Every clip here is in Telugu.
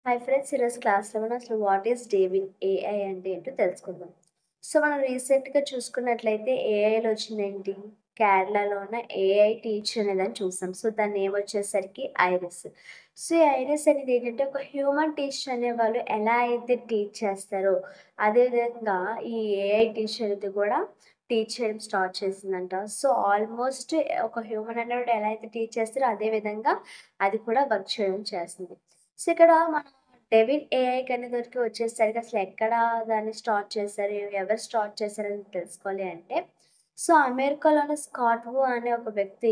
హాయ్ ఫ్రెండ్స్ ఈరోజు క్లాస్లో మనం అసలు వాట్ ఈస్ డేవింగ్ ఏఐ అంటే ఏంటో తెలుసుకుందాం సో మనం రీసెంట్గా చూసుకున్నట్లయితే ఏఐలో వచ్చిందేంటి కేరళలో ఉన్న ఏఐ టీచర్ అనేదాన్ని చూసాం సో దాని నేమ్ వచ్చేసరికి ఐరిస్ సో ఈ ఐరిస్ అనేది ఏంటంటే ఒక హ్యూమన్ టీచర్ అనే వాళ్ళు ఎలా అయితే టీచ్ చేస్తారో అదేవిధంగా ఈ ఏఐ టీచర్ అనేది కూడా టీచ్ చేయడం స్టార్ట్ చేసిందంట సో ఆల్మోస్ట్ ఒక హ్యూమన్ అనేవాడు ఎలా అయితే టీచ్ చేస్తారో అదే విధంగా అది కూడా వర్క్ చేయడం చేస్తుంది సో ఇక్కడ మనం డెవిన్ ఏఐ అనేది వరకు వచ్చేసరికి అసలు ఎక్కడ దాన్ని స్టార్ట్ చేశారు ఎవరు స్టార్ట్ చేశారని తెలుసుకోవాలి అంటే సో అమెరికాలోని స్కాట్ వూ అనే ఒక వ్యక్తి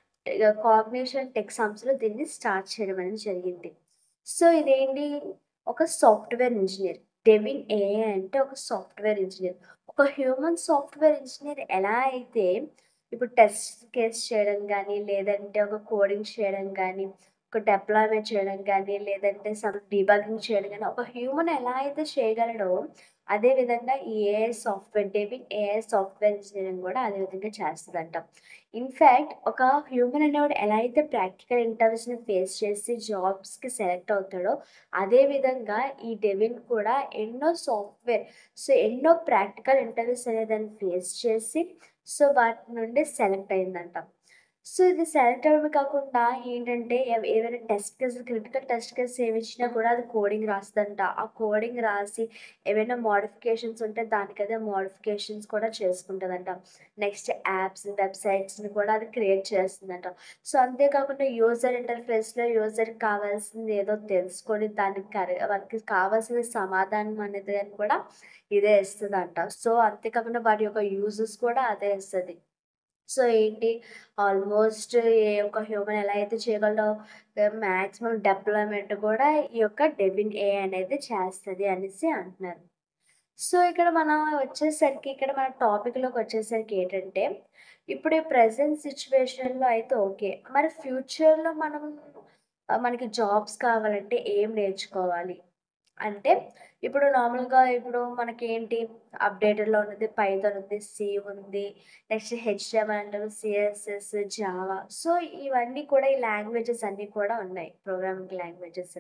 కాగ్నిషన్ టెక్ సంస్థలో దీన్ని స్టార్ట్ చేయడం అనేది జరిగింది సో ఇదేంటి ఒక సాఫ్ట్వేర్ ఇంజనీర్ డెవిన్ ఏఐ అంటే ఒక సాఫ్ట్వేర్ ఇంజనీర్ ఒక హ్యూమన్ సాఫ్ట్వేర్ ఇంజనీర్ ఎలా అయితే ఇప్పుడు టెస్ట్ కేస్ చేయడం కానీ లేదంటే ఒక కోడింగ్ చేయడం కానీ ఒక డెప్లాయ్మెంట్ చేయడం కానీ లేదంటే సమ్ డీబగింగ్ చేయడం కానీ ఒక హ్యూమన్ ఎలా అయితే చేయగలడో అదే విధంగా ఈ AI software Devin AI software engineering కూడా అదే విధంగా చేస్తుందంట ఇన్ఫ్యాక్ట్ ఒక హ్యూమన్ అనేవాడు ఎలా అయితే ప్రాక్టికల్ ఇంటర్వ్యూస్ని ఫేస్ చేసి జాబ్స్కి సెలెక్ట్ అవుతాడో అదే విధంగా ఈ డెవిన్ కూడా ఎన్నో సాఫ్ట్వేర్ సో ఎన్నో ప్రాక్టికల్ ఇంటర్వ్యూస్ అనేదాన్ని ఫేస్ చేసి సో వాటి నుండి సెలెక్ట్ అయిందంట సో ఇది సెలెక్ట్ అవ్వడమే కాకుండా ఏంటంటే ఎవ- ఏవైనా test case critical test case ఏమి ఇచ్చినా కూడా అది కోడింగ్ రాస్తుందంట ఆ కోడింగ్ రాసి ఏవైనా మోడిఫికేషన్స్ ఉంటే దానికదే మోడిఫికేషన్స్ కూడా చేసుకుంటుందంట నెక్స్ట్ యాప్స్ వెబ్సైట్స్ని కూడా అది క్రియేట్ చేస్తుందంట సో అంతేకాకుండా యూజర్ ఇంటర్ఫేస్లో యూజర్కి కావాల్సింది ఏదో తెలుసుకొని దానికి కరె వాళ్ళకి కావాల్సిన సమాధానం అనేది అని కూడా ఇదే ఇస్తుందంట సో అంతేకాకుండా వాటి యొక్క యూజెస్ కూడా అదే ఇస్తుంది సో ఏంటి ఆల్మోస్ట్ ఏ ఒక హ్యూమన్ ఎలా అయితే చేయగలదో మ్యాక్సిమం డెవలప్మెంట్ కూడా ఈ యొక్క డెవిన్ ఏ అనేది చేస్తుంది అనేసి అంటున్నారు సో ఇక్కడ మనం వచ్చేసరికి ఇక్కడ మన టాపిక్లోకి వచ్చేసరికి ఏంటంటే ఇప్పుడు ఈ ప్రజెంట్ సిచ్యువేషన్లో అయితే ఓకే మరి ఫ్యూచర్లో మనం ఆ, మనకి జాబ్స్ కావాలంటే ఏం నేర్చుకోవాలి అంటే ఇప్పుడు నార్మల్గా ఇప్పుడు మనకి ఏంటి అప్డేటెడ్లో ఉన్నది పైథాన్ ఉంది సి ఉంది నెక్స్ట్ హెచ్ఎం అంటారు సిఎస్ఎస్ జావా సో ఇవన్నీ కూడా ఈ లాంగ్వేజెస్ అన్నీ కూడా ఉన్నాయి ప్రోగ్రామింగ్ లాంగ్వేజెస్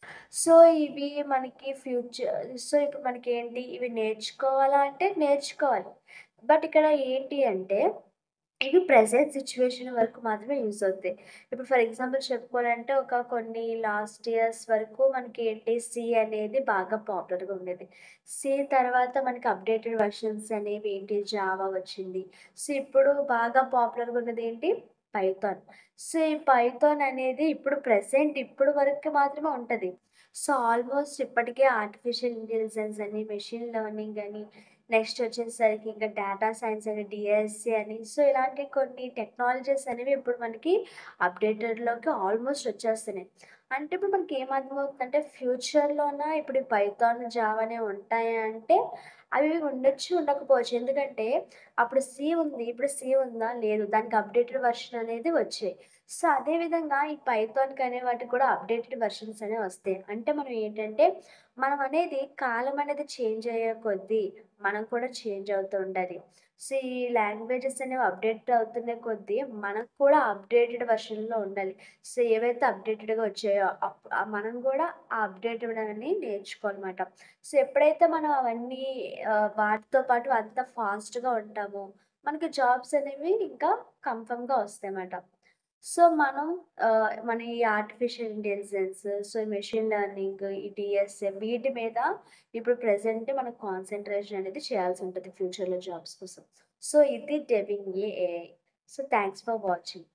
సో ఇవి మనకి ఫ్యూచర్ సో ఇప్పుడు మనకి ఏంటి ఇవి నేర్చుకోవాలా అంటే నేర్చుకోవాలి బట్ ఇక్కడ ఏంటి అంటే ఇవి ప్రెసెంట్ సిచ్యువేషన్ వరకు మాత్రమే యూజ్ అవుతాయి ఇప్పుడు ఫర్ ఎగ్జాంపుల్ చెప్పుకోవాలంటే ఒక కొన్ని లాస్ట్ ఇయర్స్ వరకు మనకి ఏంటి సి అనేది బాగా పాపులర్గా ఉండేది సి తర్వాత మనకి అప్డేటెడ్ వర్షన్స్ అనేవి ఏంటి జావా వచ్చింది సో ఇప్పుడు బాగా పాపులర్గా ఉన్నది ఏంటి పైథాన్ సో ఈ పైథాన్ అనేది ఇప్పుడు ప్రెసెంట్ ఇప్పుడు వరకు మాత్రమే ఉంటుంది సో ఆల్మోస్ట్ ఇప్పటికే ఆర్టిఫిషియల్ ఇంటెలిజెన్స్ అని మెషిన్ లెర్నింగ్ అని నెక్స్ట్ వచ్చేసరికి ఇంకా డేటా సైన్స్ అని డిఎస్సి అని సో ఇలాంటి కొన్ని టెక్నాలజీస్ అనేవి ఇప్పుడు మనకి అప్డేటెడ్లోకి ఆల్మోస్ట్ వచ్చేస్తున్నాయి అంటే ఇప్పుడు మనకి ఏమర్థమవుతుందంటే ఫ్యూచర్లోన ఇప్పుడు ఈ పైథాన్ జావానే ఉంటాయా అంటే అవి ఉండొచ్చు ఉండకపోవచ్చు ఎందుకంటే అప్పుడు సి ఉంది ఇప్పుడు సి ఉందా లేదు దానికి అప్డేటెడ్ వర్షన్ అనేది వచ్చాయి సో అదేవిధంగా ఈ పైథాన్కి అనే వాటికి కూడా అప్డేటెడ్ వర్షన్స్ అనేవి వస్తాయి అంటే మనం ఏంటంటే మనం అనేది కాలం అనేది చేంజ్ అయ్యే కొద్దీ మనం కూడా చేంజ్ అవుతూ ఉండాలి సో ఈ లాంగ్వేజెస్ అనేవి అప్డేట్ అవుతున్న కొద్దీ మనకు కూడా అప్డేటెడ్ వర్షన్లో ఉండాలి సో ఏవైతే అప్డేటెడ్గా వచ్చాయో అప్- ఆ మనం కూడా ఆ అప్డేటెడ్ అని నేర్చుకోవాలన్నమాట సో ఎప్పుడైతే మనం అవన్నీ ఆ, వాటితో పాటు అంత ఫాస్ట్గా ఉంటామో మనకి జాబ్స్ అనేవి ఇంకా కన్ఫర్మ్గా వస్తాయి అన్నమాట సో మనం ఆ, మన ఈ ఆర్టిఫిషియల్ ఇంటెలిజెన్స్ సో ఈ మెషిన్ లెర్నింగ్ ఈ డిఎస్ఏ వీటి మీద ఇప్పుడు ప్రెసెంట్ మనం కాన్సన్ట్రేషన్ అనేది చేయాల్సి ఉంటుంది ఫ్యూచర్లో జాబ్స్ కోసం సో ఇది Devin AI so thanks for watching